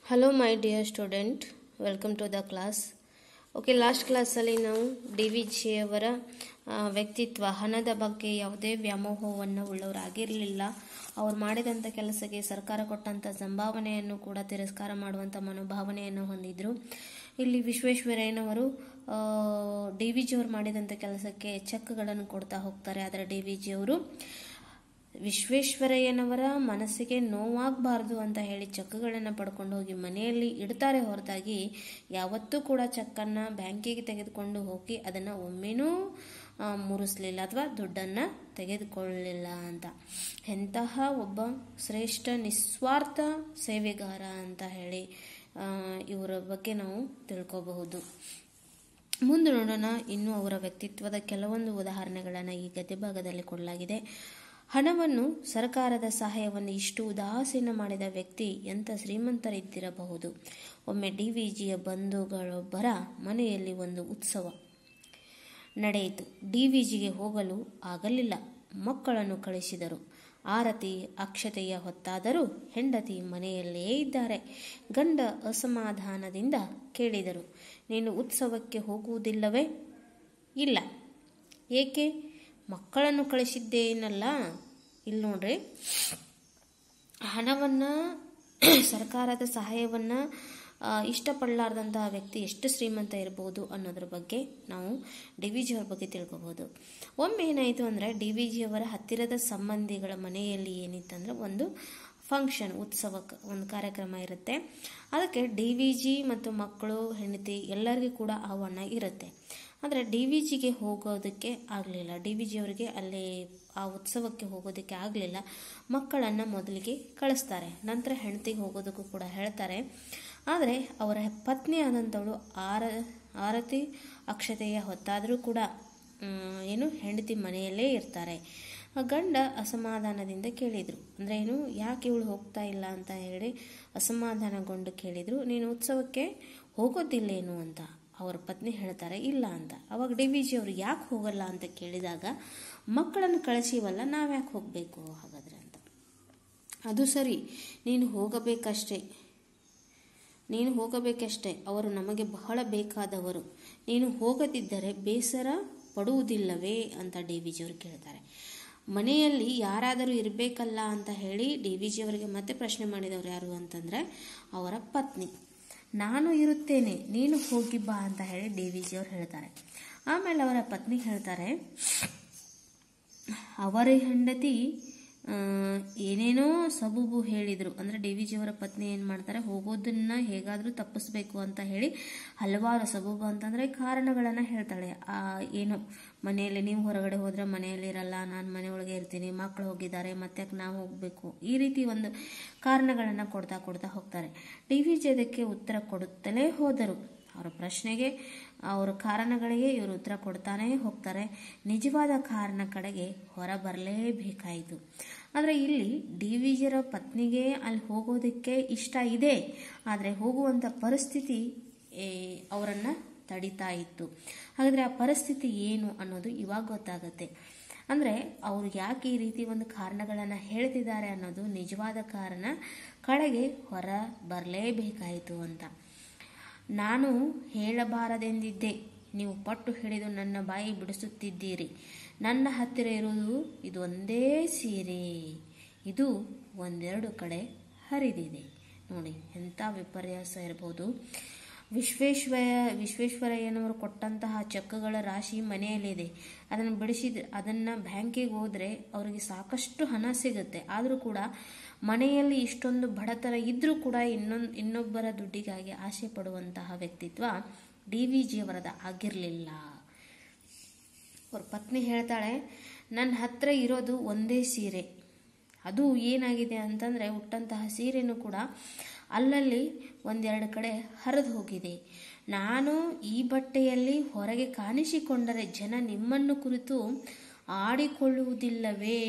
hello my dear student welcome to the class okay last ಕ್ಲಾಸಲ್ಲಿ ನಾವು D V ಜಿಯವರ ಆ, ವ್ಯಕ್ತಿತ್ವ ಹಣದ ಬಗ್ಗೆ ಯಾವುದೇ ವ್ಯಾಮೋಹವನ್ನು ಉಳ್ಳವರಾಗಿರಲಿಲ್ಲ ಅವ್ರು ಮಾಡಿದಂಥ ಕೆಲಸಕ್ಕೆ ಸರ್ಕಾರ ಕೊಟ್ಟಂಥ ಸಂಭಾವನೆಯನ್ನು ಕೂಡ ತಿರಸ್ಕಾರ ಮಾಡುವಂಥ ಮನೋಭಾವನೆಯನ್ನು ಹೊಂದಿದ್ರು ಇಲ್ಲಿ ವಿಶ್ವೇಶ್ವರಯ್ಯನವರು ಡಿ ವಿ ಜಿಯವರು ಮಾಡಿದಂಥ ಕೆಲಸಕ್ಕೆ ಚೆಕ್ಗಳನ್ನು ಕೊಡ್ತಾ ಹೋಗ್ತಾರೆ ಆದರೆ ಡಿ ವಿ ಜಿಯವರು ವಿಶ್ವೇಶ್ವರಯ್ಯನವರ ಮನಸ್ಸಿಗೆ ನೋವಾಗಬಾರ್ದು ಅಂತ ಹೇಳಿ ಚೆಕ್ಗಳನ್ನು ಪಡ್ಕೊಂಡು ಹೋಗಿ ಮನೆಯಲ್ಲಿ ಇಡ್ತಾರೆ ಹೊರತಾಗಿ ಯಾವತ್ತೂ ಕೂಡ ಚೆಕ್ಕನ್ನು ಬ್ಯಾಂಕಿಗೆ ತೆಗೆದುಕೊಂಡು ಹೋಗಿ ಅದನ್ನು ಒಮ್ಮೆನೂ ಆ, ಮುರಿಸ್ಲಿಲ್ಲ ಅಥವಾ ದುಡ್ಡನ್ನು ತೆಗೆದುಕೊಳ್ಳಲಿಲ್ಲ ಅಂತ ಎಂತಹ ಒಬ್ಬ ಶ್ರೇಷ್ಠ ನಿಸ್ವಾರ್ಥ ಸೇವೆಗಾರ ಅಂತ ಹೇಳಿ ಆ, ಇವರ ಬಗ್ಗೆ ನಾವು ತಿಳ್ಕೋಬಹುದು ಮುಂದೆ ನೋಡೋಣ ಇನ್ನು ಅವರ ವ್ಯಕ್ತಿತ್ವದ ಕೆಲವೊಂದು ಉದಾಹರಣೆಗಳನ್ನು ಈ ಗದ್ಯ ಭಾಗದಲ್ಲಿ ಕೊಡಲಾಗಿದೆ ಹಣವನ್ನು ಸರ್ಕಾರದ ಸಹಾಯವನ್ನು ಇಷ್ಟು ಉದಾಸೀನ ಮಾಡಿದ ವ್ಯಕ್ತಿ ಎಂಥ ಶ್ರೀಮಂತರಿದ್ದಿರಬಹುದು ಒಮ್ಮೆ ಡಿ ವಿ ಜಿಯ ಬಂಧುಗಳೊಬ್ಬರ ಮನೆಯಲ್ಲಿ ಒಂದು ಉತ್ಸವ ನಡೆಯಿತು ಡಿ ವಿ ಜಿಗೆ ಹೋಗಲು ಆಗಲಿಲ್ಲ ಮಕ್ಕಳನ್ನು ಕಳಿಸಿದರು ಆರತಿ ಅಕ್ಷತೆಯ ಹೊತ್ತಾದರೂ ಹೆಂಡತಿ ಮನೆಯಲ್ಲೇ ಇದ್ದಾರೆ ಗಂಡ ಅಸಮಾಧಾನದಿಂದ ಕೇಳಿದರು ನೀನು ಉತ್ಸವಕ್ಕೆ ಹೋಗುವುದಿಲ್ಲವೇ ಇಲ್ಲ ಏಕೆ ಮಕ್ಕಳನ್ನು ಕಳಿಸಿದ್ದೇನಲ್ಲ ಇಲ್ಲಿ ನೋಡ್ರಿ ಹಣವನ್ನು ಸರ್ಕಾರದ ಸಹಾಯವನ್ನು ಇಷ್ಟಪಡಲಾರ್ದಂತಹ ವ್ಯಕ್ತಿ ಎಷ್ಟು ಶ್ರೀಮಂತ ಇರಬಹುದು ಅನ್ನೋದ್ರ ಬಗ್ಗೆ ನಾವು ಡಿ ವಿ ಜಿಯವ್ರ ಬಗ್ಗೆ ತಿಳ್ಕೊಬೋದು ಒಮ್ಮೆ ಏನಾಯಿತು ಅಂದರೆ ಡಿ ವಿ ಜಿಯವರ ಹತ್ತಿರದ ಸಂಬಂಧಿಗಳ ಮನೆಯಲ್ಲಿ ಏನಿತ್ತಂದ್ರೆ ಒಂದು ಫಂಕ್ಷನ್ ಉತ್ಸವ ಒಂದು ಕಾರ್ಯಕ್ರಮ ಇರುತ್ತೆ ಅದಕ್ಕೆ ಡಿ ವಿ ಜಿ ಮತ್ತು ಮಕ್ಕಳು ಹೆಂಡತಿ ಎಲ್ಲರಿಗೂ ಕೂಡ ಆಹ್ವಾನ ಇರುತ್ತೆ ಆದರೆ ಡಿ ವಿ ಜಿಗೆ ಹೋಗೋದಕ್ಕೆ ಆಗಲಿಲ್ಲ ಡಿ ವಿ ಜಿಯವರಿಗೆ ಅಲ್ಲಿ ಆ ಉತ್ಸವಕ್ಕೆ ಹೋಗೋದಕ್ಕೆ ಆಗಲಿಲ್ಲ ಮಕ್ಕಳನ್ನು ಮೊದಲಿಗೆ ಕಳಿಸ್ತಾರೆ ನಂತರ ಹೆಂಡತಿಗೆ ಹೋಗೋದಕ್ಕೂ ಕೂಡ ಹೇಳ್ತಾರೆ ಆದರೆ ಅವರ ಪತ್ನಿ ಆದಂಥವಳು ಆರ ಆರತಿ ಅಕ್ಷತೆಯ ಹೊತ್ತಾದರೂ ಕೂಡ ಮ್, ಏನು ಹೆಂಡತಿ ಮನೆಯಲ್ಲೇ ಇರ್ತಾರೆ ಆ ಗಂಡ ಅಸಮಾಧಾನದಿಂದ ಕೇಳಿದರು ಅಂದರೆ ಏನು ಯಾಕೆ ಇವಳು ಹೋಗ್ತಾ ಇಲ್ಲ ಅಂತ ಹೇಳಿ ಅಸಮಾಧಾನಗೊಂಡು ಕೇಳಿದರು ನೀನು ಉತ್ಸವಕ್ಕೆ ಹೋಗೋದಿಲ್ಲೇನು ಅಂತ ಅವರ ಪತ್ನಿ ಹೇಳ್ತಾರೆ ಇಲ್ಲ ಅಂತ ಅವಾಗ ಡಿ ವಿ ಜಿ ಅವರು ಯಾಕೆ ಹೋಗಲ್ಲ ಅಂತ ಕೇಳಿದಾಗ ಮಕ್ಕಳನ್ನು ಕಳಿಸಿವಲ್ಲ ನಾವು ಯಾಕೆ ಹೋಗಬೇಕು ಹಾಗಾದ್ರೆ ಅಂತ ಅದು ಸರಿ ನೀನು ಹೋಗಬೇಕಷ್ಟೇ ನೀನು ಹೋಗಬೇಕಷ್ಟೇ ಅವರು ನಮಗೆ ಬಹಳ ಬೇಕಾದವರು ನೀನು ಹೋಗದಿದ್ದರೆ ಬೇಸರ ಪಡುವುದಿಲ್ಲವೇ ಅಂತ ಡಿ ವಿ ಜಿಯವರು ಕೇಳ್ತಾರೆ ಮನೆಯಲ್ಲಿ ಯಾರಾದರೂ ಇರಬೇಕಲ್ಲ ಅಂತ ಹೇಳಿ ಡಿ ವಿ ಜಿಯವರಿಗೆ ಮತ್ತೆ ಪ್ರಶ್ನೆ ಮಾಡಿದವರು ಯಾರು ಅಂತಂದರೆ ಅವರ ಪತ್ನಿ ನಾನು ಇರುತ್ತೇನೆ ನೀನು ಹೋಗಿ ಬಾ ಅಂತ ಹೇಳಿ ಡಿ ವಿ ಜಿಯವರು ಹೇಳ್ತಾರೆ ಆಮೇಲೆ ಅವರ ಪತ್ನಿ ಹೇಳ್ತಾರೆ ಅವರ ಹೆಂಡತಿ ಆ, ಏನೇನೋ ಸಬೂಬು ಹೇಳಿದರು ಅಂದರೆ ಡಿ ವಿ ಜಿಯವರ ಪತ್ನಿ ಏನು ಮಾಡ್ತಾರೆ ಹೋಗೋದನ್ನ ಹೇಗಾದರೂ ತಪ್ಪಿಸ್ಬೇಕು ಅಂತ ಹೇಳಿ ಹಲವಾರು ಸಬೂಬು ಅಂತಂದರೆ ಕಾರಣಗಳನ್ನು ಹೇಳ್ತಾಳೆ ಆ, ಏನು ಮನೆಯಲ್ಲಿ ನೀವು ಹೊರಗಡೆ ಹೋದರೆ ಮನೆಯಲ್ಲಿ ಇರಲ್ಲ ನಾನು ಮನೆಯೊಳಗೆ ಇರ್ತೀನಿ ಮಕ್ಕಳು ಹೋಗಿದ್ದಾರೆ ಮತ್ತೆ ಯಾಕೆ ನಾವು ಹೋಗಬೇಕು ಈ ರೀತಿ ಒಂದು ಕಾರಣಗಳನ್ನು ಕೊಡ್ತಾ ಕೊಡ್ತಾ ಹೋಗ್ತಾರೆ ಡಿ ವಿ ಜಿ ಅದಕ್ಕೆ ಉತ್ತರ ಕೊಡುತ್ತಲೇ ಹೋದರು ಅವರ ಪ್ರಶ್ನೆಗೆ ಅವರ ಕಾರಣಗಳಿಗೆ ಇವರು ಉತ್ತರ ಕೊಡ್ತಾನೇ ಹೋಗ್ತಾರೆ ನಿಜವಾದ ಕಾರಣ ಕಡೆಗೆ ಹೊರ ಬರಲೇಬೇಕಾಯಿತು ಆದರೆ ಇಲ್ಲಿ ಡಿ ವಿ ಜಿರ ಪತ್ನಿಗೆ ಅಲ್ಲಿ ಹೋಗೋದಕ್ಕೆ ಇಷ್ಟ ಇದೆ ಆದರೆ ಹೋಗುವಂಥ ಪರಿಸ್ಥಿತಿ ಅವರನ್ನು ತಡಿತಾ ಇತ್ತು ಹಾಗಾದರೆ ಆ ಪರಿಸ್ಥಿತಿ ಏನು ಅನ್ನೋದು ಇವಾಗ ಗೊತ್ತಾಗುತ್ತೆ ಅಂದರೆ ಅವರು ಯಾಕೆ ಈ ರೀತಿ ಒಂದು ಕಾರಣಗಳನ್ನು ಹೇಳ್ತಿದ್ದಾರೆ ಅನ್ನೋದು ನಿಜವಾದ ಕಾರಣ ಕಡೆಗೆ ಹೊರ ಬರಲೇಬೇಕಾಯಿತು ಅಂತ ನಾನು ಹೇಳಬಾರದೆಂದಿದ್ದೆ ನೀವು ಪಟ್ಟು ಹಿಡಿದು ನನ್ನ ಬಾಯಿ ಬಿಡಿಸುತ್ತಿದ್ದೀರಿ ನನ್ನ ಹತ್ತಿರ ಇರುವುದು ಇದು ಒಂದೇ ಸೀರೆ ಇದು ಒಂದೆರಡು ಕಡೆ ಹರಿದಿದೆ ನೋಡಿ ಎಂಥ ವಿಪರ್ಯಾಸ ಇರ್ಬೋದು ವಿಶ್ವೇಶ್ವರ ವಿಶ್ವೇಶ್ವರಯ್ಯನವರು ಕೊಟ್ಟಂತಹ ಚೆಕ್ಗಳ ರಾಶಿ ಮನೆಯಲ್ಲಿದೆ ಅದನ್ನು ಬಿಡಿಸಿದ ಅದನ್ನು ಬ್ಯಾಂಕಿಗೆ ಹೋದರೆ ಅವರಿಗೆ ಸಾಕಷ್ಟು ಹಣ ಸಿಗುತ್ತೆ ಆದರೂ ಕೂಡ ಮನೆಯಲ್ಲಿ ಇಷ್ಟೊಂದು ಬಡತನ ಇದ್ದರೂ ಕೂಡ ಇನ್ನೊಂದು ಇನ್ನೊಬ್ಬರ ದುಡ್ಡಿಗಾಗಿ ಆಸೆ ಪಡುವಂತಹ ವ್ಯಕ್ತಿತ್ವ ಡಿ ವಿ ಜಿಯವರದ ಆಗಿರಲಿಲ್ಲ ಅವ್ರ ಪತ್ನಿ ಹೇಳ್ತಾಳೆ ನನ್ನ ಹತ್ರ ಇರೋದು ಒಂದೇ ಸೀರೆ ಅದು ಏನಾಗಿದೆ ಅಂತಂದರೆ ಉಟ್ಟಂತಹ ಸೀರೆನೂ ಕೂಡ ಅಲ್ಲಲ್ಲಿ ಒಂದೆರಡು ಕಡೆ ಹರಿದು ಹೋಗಿದೆ ನಾನು ಈ ಬಟ್ಟೆಯಲ್ಲಿ ಹೊರಗೆ ಕಾಣಿಸಿಕೊಂಡರೆ ಜನ ನಿಮ್ಮನ್ನು ಕುರಿತು ಆಡಿಕೊಳ್ಳುವುದಿಲ್ಲವೇ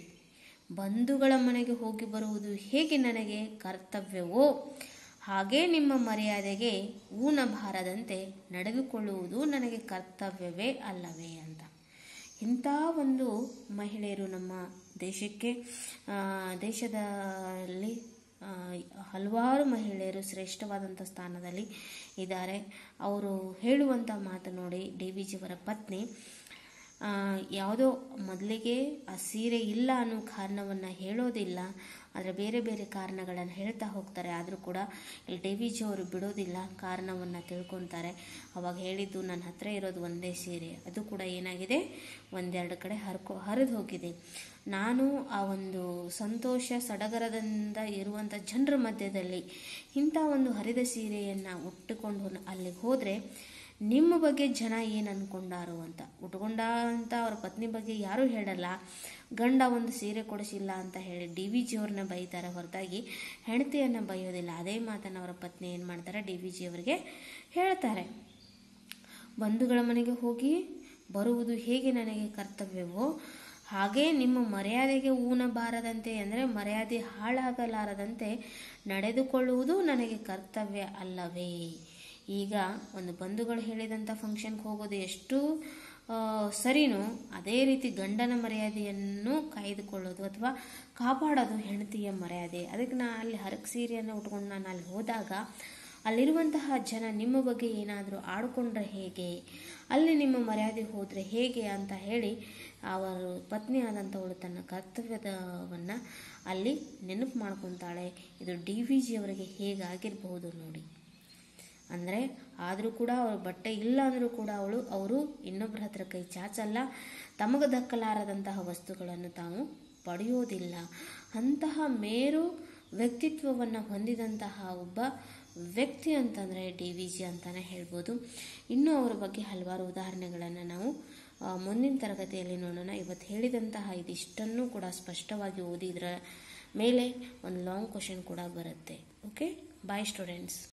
ಬಂಧುಗಳ ಮನೆಗೆ ಹೋಗಿ ಬರುವುದು ಹೇಗೆ ನನಗೆ ಕರ್ತವ್ಯವೋ ಹಾಗೇ ನಿಮ್ಮ ಮರ್ಯಾದೆಗೆ ಊನಬಾರದಂತೆ ನಡೆದುಕೊಳ್ಳುವುದು ನನಗೆ ಕರ್ತವ್ಯವೇ ಅಲ್ಲವೇ ಅಂತ ಇಂಥ ಒಂದು ಮಹಿಳೆಯರು ನಮ್ಮ ದೇಶಕ್ಕೆ ಆ, ದೇಶದಲ್ಲಿ ಆ, ಹಲವಾರು ಮಹಿಳೆಯರು ಶ್ರೇಷ್ಠವಾದಂಥ ಸ್ಥಾನದಲ್ಲಿ ಇದ್ದಾರೆ ಅವರು ಹೇಳುವಂಥ ಮಾತು ನೋಡಿ ಡಿ ವಿ ಜಿಯವರ ಪತ್ನಿ ಆ, ಯಾವುದೋ ಮೊದಲಿಗೆ ಆ ಸೀರೆ ಇಲ್ಲ ಅನ್ನೋ ಕಾರಣವನ್ನು ಹೇಳೋದಿಲ್ಲ ಆದರೆ ಬೇರೆ ಬೇರೆ ಕಾರಣಗಳನ್ನು ಹೇಳ್ತಾ ಹೋಗ್ತಾರೆ ಆದರೂ ಕೂಡ ಇಲ್ಲಿ ಡಿ ವಿ ಜಿ ಅವರು ಬಿಡೋದಿಲ್ಲ ಕಾರಣವನ್ನು ತಿಳ್ಕೊತಾರೆ ಅವಾಗ ಹೇಳಿದ್ದು ನನ್ನ ಹತ್ರ ಇರೋದು ಒಂದೇ ಸೀರೆ ಅದು ಕೂಡ ಏನಾಗಿದೆ ಒಂದೆರಡು ಕಡೆ ಹರ್ಕೊ ಹರಿದು ಹೋಗಿದೆ ನಾನು ಆ ಒಂದು ಸಂತೋಷ ಸಡಗರದಿಂದ ಇರುವಂಥ ಜನರ ಮಧ್ಯದಲ್ಲಿ ಇಂಥ ಒಂದು ಹರಿದ ಸೀರೆಯನ್ನು ಉಟ್ಟುಕೊಂಡು ಅಲ್ಲಿಗೆ ಹೋದರೆ ನಿಮ್ಮ ಬಗ್ಗೆ ಜನ ಏನು ಅನ್ಕೊಂಡಾರು ಅಂತ ಉಟ್ಕೊಂಡ ಅಂತ ಅವ್ರ ಪತ್ನಿ ಬಗ್ಗೆ ಯಾರೂ ಹೇಳಲ್ಲ ಗಂಡ ಒಂದು ಸೀರೆ ಕೊಡಿಸಿಲ್ಲ ಅಂತ ಹೇಳಿ ಡಿ ವಿ ಜಿಯವ್ರನ್ನ ಬೈತಾರೆ ಹೊರತಾಗಿ ಹೆಂಡತಿಯನ್ನು ಬೈಯೋದಿಲ್ಲ ಅದೇ ಮಾತನ್ನು ಅವರ ಪತ್ನಿ ಏನು ಮಾಡ್ತಾರೆ ಡಿ ವಿ ಜಿಯವರಿಗೆ ಹೇಳ್ತಾರೆ ಬಂಧುಗಳ ಮನೆಗೆ ಹೋಗಿ ಬರುವುದು ಹೇಗೆ ನನಗೆ ಕರ್ತವ್ಯವೋ ಹಾಗೆ ನಿಮ್ಮ ಮರ್ಯಾದೆಗೆ ಊನಬಾರದಂತೆ ಅಂದರೆ ಮರ್ಯಾದೆ ಹಾಳಾಗಲಾರದಂತೆ ನಡೆದುಕೊಳ್ಳುವುದು ನನಗೆ ಕರ್ತವ್ಯ ಅಲ್ಲವೇ ಈಗ ಒಂದು ಬಂಧುಗಳು ಹೇಳಿದಂಥ ಫಂಕ್ಷನ್ಗೆ ಹೋಗೋದು ಎಷ್ಟು ಆ, ಸರಿನೋ ಅದೇ ರೀತಿ ಗಂಡನ ಮರ್ಯಾದೆಯನ್ನು ಕಾಯ್ದುಕೊಳ್ಳೋದು ಅಥವಾ ಕಾಪಾಡೋದು ಹೆಂಡತಿಯ ಮರ್ಯಾದೆ ಅದಕ್ಕೆ ನಾ ಅಲ್ಲಿ ಹರಕ್ ಸೀರೆಯನ್ನು ಉಟ್ಕೊಂಡು ನಾನು ಅಲ್ಲಿ ಹೋದಾಗ ಅಲ್ಲಿರುವಂತಹ ಜನ ನಿಮ್ಮ ಬಗ್ಗೆ ಏನಾದರೂ ಆಡ್ಕೊಂಡ್ರೆ ಹೇಗೆ ಅಲ್ಲಿ ನಿಮ್ಮ ಮರ್ಯಾದೆ ಹೋದರೆ ಹೇಗೆ ಅಂತ ಹೇಳಿ ಅವರು ಪತ್ನಿ ಆದಂಥವಳು ತನ್ನ ಕರ್ತವ್ಯದವನ್ನು ಅಲ್ಲಿ ನೆನಪು ಮಾಡ್ಕೊತಾಳೆ ಇದು ಡಿ ವಿ ಜಿಯವರಿಗೆ ಹೇಗಾಗಿರಬಹುದು ನೋಡಿ ಅಂದರೆ ಆದರೂ ಕೂಡ ಅವಳ ಬಟ್ಟೆ ಇಲ್ಲ ಅಂದರೂ ಕೂಡ ಅವಳು ಅವರು ಇನ್ನೊಬ್ಬರ ಹತ್ರ ಕೈ ಚಾಚಲ್ಲ ತಮಗೆ ದಕ್ಕಲಾರದಂತಹ ವಸ್ತುಗಳನ್ನು ತಾವು ಪಡೆಯೋದಿಲ್ಲ ಅಂತಹ ಮೇರು ವ್ಯಕ್ತಿತ್ವವನ್ನು ಹೊಂದಿದಂತಹ ಒಬ್ಬ ವ್ಯಕ್ತಿ ಅಂತಂದರೆ ಡಿ ವಿ ಜಿ ಅಂತಲೇ ಹೇಳ್ಬೋದು ಇನ್ನೂ ಅವರ ಬಗ್ಗೆ ಹಲವಾರು ಉದಾಹರಣೆಗಳನ್ನು ನಾವು ಆ, ಮುಂದಿನ ತರಗತಿಯಲ್ಲಿ ನೋಡೋಣ ಇವತ್ತು ಹೇಳಿದಂತಹ ಇದಿಷ್ಟನ್ನು ಕೂಡ ಸ್ಪಷ್ಟವಾಗಿ ಓದಿದ್ರ ಮೇಲೆ ಒಂದು ಲಾಂಗ್ ಕ್ವಶನ್ ಕೂಡ ಬರುತ್ತೆ ಓಕೆ ಬಾಯ್ ಸ್ಟೂಡೆಂಟ್ಸ್